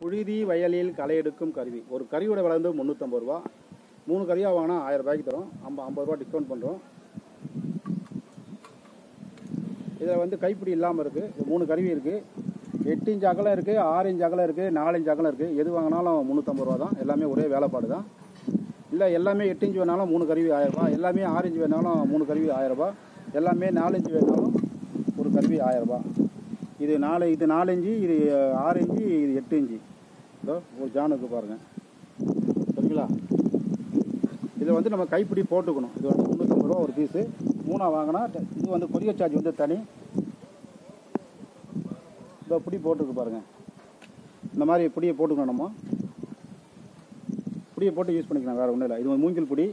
புழுதி வயலில் களை எடுக்கும் கருவி ஒரு கருவியோட விலை வந்து முந்நூற்றம்பது ரூபா மூணு கருவியாக வாங்கினா ஆயிரம் ரூபாய்க்கு தரோம் ஐம்ப ஐம்பது ரூபா டிஸ்கவுண்ட் பண்ணுறோம் இதில் வந்து கைப்பிடி இல்லாமல் இருக்குது இது மூணு கருவி இருக்குது எட்டு இன்ச் அகலம் இருக்குது ஆறு இன்ச் அகலம் இருக்குது நாலு இன்ச் அகலம் இருக்குது எது வாங்கினாலும் முந்நூற்றம்பது ரூபா தான் எல்லாமே ஒரே வேலைப்பாடு தான் இல்லை எல்லாமே எட்டு இன்ச் வேணாலும் மூணு கருவி ஆயிரம் ரூபாய் எல்லாமே ஆறு இன்ச் வேணாலும் மூணு கருவி ஆயிரம் ரூபாய் எல்லாமே நாலு இன்ச் வேணாலும் ஒரு கருவி ஆயிரம் ரூபாய் இது நாலு இது நாலு இன்ச்சு இது ஆறு இன்ச்சு இது எட்டு இன்ச்சு இதோ ஒரு ஜானுக்கு பாருங்கள் சரிங்களா இதை வந்து நம்ம கைப்பிடி போட்டுக்கணும் இது வந்து முந்நூற்றம்பது ரூபா ஒரு பீஸு மூணாக வாங்கினா இது வந்து கொரியர் சார்ஜ் வந்து தனி இதோ பிடி போட்டுருக்கு பாருங்கள் இந்த மாதிரி பிடியை போட்டுக்கணும் நம்ம பிடியை போட்டு யூஸ் பண்ணிக்கலாம் வேறு ஒன்றும் இல்லை இது வந்து மூங்கில் பிடி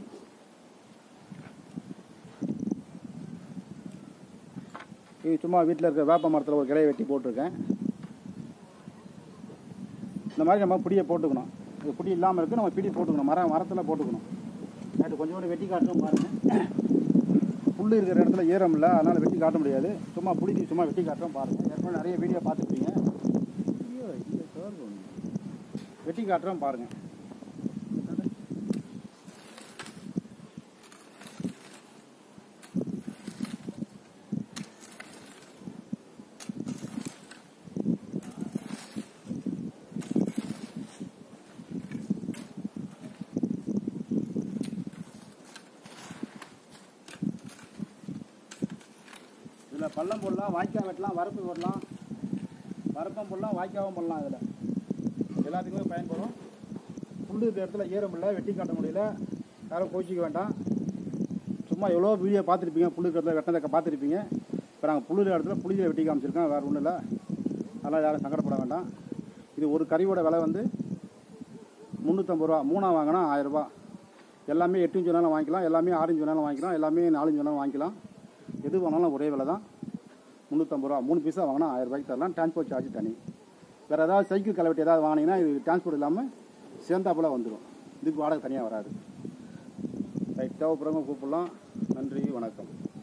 இது சும்மா வீட்டில் இருக்க வேப்ப மரத்தில் ஒரு கிளையை வெட்டி போட்டிருக்கேன் இந்த மாதிரி நம்ம பிடியை போட்டுக்கணும் இது பிடி இல்லாமல் இருக்குது நம்ம பிடி போட்டுக்கணும் மரம் மரத்தில் போட்டுக்கணும் அது கொஞ்சோண்டு வெட்டி காட்டுறோம் பாருங்கள் புல் இருக்கிற இடத்துல ஈரம் இல்லை அதனால் வெட்டி காட்ட முடியாது சும்மா பிடிச்சி சும்மா வெட்டி காட்டுறோம் பாருங்கள் ஏற்கனவே நிறைய வீடியோ பார்த்துருப்பீங்க ஐயோ, இங்க curve ஒண்ணு. வெட்டி காட்டுறோம் பாருங்கள் இதில் பள்ளம் போடலாம் வாய்க்கால் வெட்டலாம் வரப்பு போடலாம் வரப்பம் போடலாம் வாய்க்காவும் போடலாம் இதில் எல்லாத்துக்குமே பயன்படும் புல் இருக்கிற இடத்துல ஈரம் இல்லை வெட்டி காட்ட முடியல யாரும் கோச்சிக்க வேண்டாம் சும்மா எவ்வளோ வீடியோ பார்த்துருப்பீங்க புல் இருக்கிற இடத்துல வெட்டினதை பார்த்துருப்பீங்க இப்போ நாங்கள் புல் இருக்கிற இடத்துல புளியை வெட்டி காமிச்சிருக்கோம் வேறு ஒன்றும் இல்லை அதெல்லாம் யாரும் சங்கடப்பட வேண்டாம் இது ஒரு கறியோட விலை வந்து முந்நூற்றம்பது ரூபா மூணா வாங்கினா ஆயிரரூபா எல்லாமே எட்டு இன்ச்சு வேணாலும் வாங்கிக்கலாம் எல்லாமே ஆறு இன்ச்சு வேணாலும் வாங்கிக்கலாம் எல்லாமே நாலஞ்சு வேணாலும் வாங்கிக்கலாம் எது வாங்கினாலும் ஒரே விலை தான் முந்நூற்றம்பது ரூபா மூணு பீஸாக வாங்கினா ஆயிரம் ரூபாய்க்கு தரலாம் டிரான்ஸ்போர்ட் சார்ஜ் தனி வேறு ஏதாவது சைக்கிள் கலவெட்டி ஏதாவது வாங்கினீங்கன்னா இது டிரான்ஸ்போர்ட் இல்லாமல் சேர்ந்தாப்புல வந்துடும் இதுக்கு வாடகை தனியாக வராது ரைட் தேவைப்படுறவங்க கூப்பிடலாம் நன்றி வணக்கம்